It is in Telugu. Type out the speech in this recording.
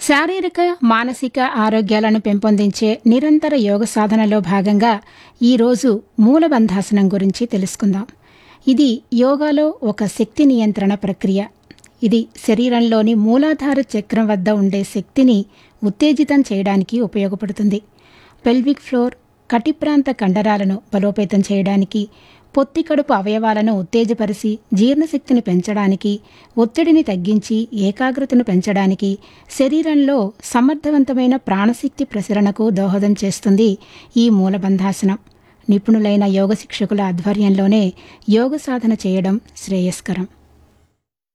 శారీరక మానసిక ఆరోగ్యాలను పెంపొందించే నిరంతర యోగ సాధనలో భాగంగా ఈరోజు మూలబంధాసనం గురించి తెలుసుకుందాం ఇది యోగాలో ఒక శక్తి నియంత్రణ ప్రక్రియ ఇది శరీరంలోని మూలాధార చక్రం వద్ద ఉండే శక్తిని ఉత్తేజితం చేయడానికి ఉపయోగపడుతుంది పెల్విక్ ఫ్లోర్ కటిప్రాంత కండరాలను బలోపేతం చేయడానికి పొత్తి కడుపు అవయవాలను ఉత్తేజపరిచి జీర్ణశక్తిని పెంచడానికి ఒత్తిడిని తగ్గించి ఏకాగ్రతను పెంచడానికి శరీరంలో సమర్థవంతమైన ప్రాణశక్తి ప్రసరణకు దోహదం చేస్తుంది ఈ మూలబంధాసనం నిపుణులైన యోగ శిక్షకుల ఆధ్వర్యంలోనే యోగ సాధన చేయడం శ్రేయస్కరం